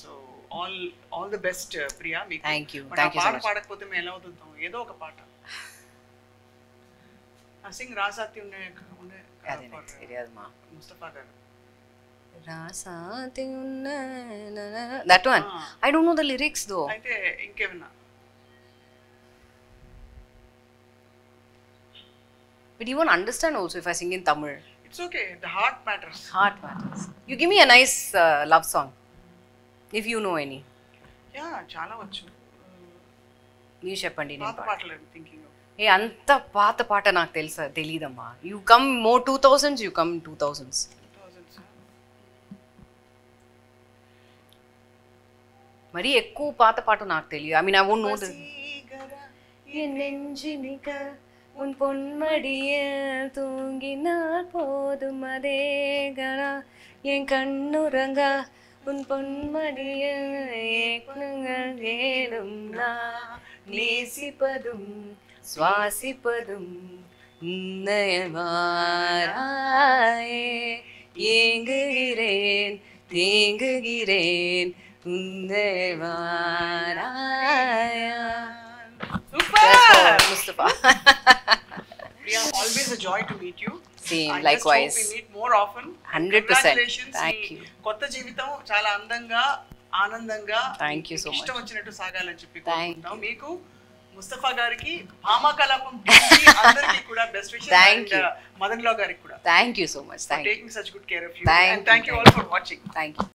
So all all the best Priya మీకు Thank you. మరి ఆ Thank you so పాట much. పాడకపోతే మేము ఎలా అవుతుందాం ఏదో ఒక పాట ఆ సింగ్ రాసాతి ఉండే ఉండే అదే నాకు తెలియదమ్మా ముస్తఫా గారు రాసాతి ఉన్న that one Ah. I don't know the lyrics though అయితే ఇంకేమన్నా but you won't understand also if I sing in Tamil it's okay the heart matters heart matters you give me a nice love song if you know any yeah చాలా వచ్చు మీరు చెప్పండి నేను పాత పాడతాను. పాటలు థింకింగ్ ఏ అంత పాత పాట నాకు తెలుసా తెలీదమ్మా you come more two thousands you come two thousands మరి ఎక్కువ పాత పాట నాకు తెలియదు I mean I won't know the என் நெஞ்சினிக்க உன் பொன்மடியில் தூங்கினால் போதும் அதே கணா என் கண்ணுறங்க உன் பொன்மடியில் ஏக்கங்கள் ஏனும் நான் நேசிப்பதும் சுவாசிப்பதும் உன்னையமாறாயே ஏங்குகிறேன் தேங்குகிறேன் உன்னை மாறாயா Super! Mustafa. Priya, always a joy to meet you. Same, I likewise. Just hope we meet more often. 100%. Congratulations. Thank me you. కొత్త జీవితం చాలా అందంగా ఆనందంగా Thank you so మీకు ఇష్టం much. వచ్చినట్టు సాగాలని చెప్పి Thank కోరుకుంటున్నాం మీకు ముస్తఫా గారికి భామా కలాపం team కి అందరికీ కూడా best wishes Thank you. Madan లో గారికి కూడా Thank you so much. Thank you. Taking such good care of you Thank and you, thank you thank all for watching Thank you.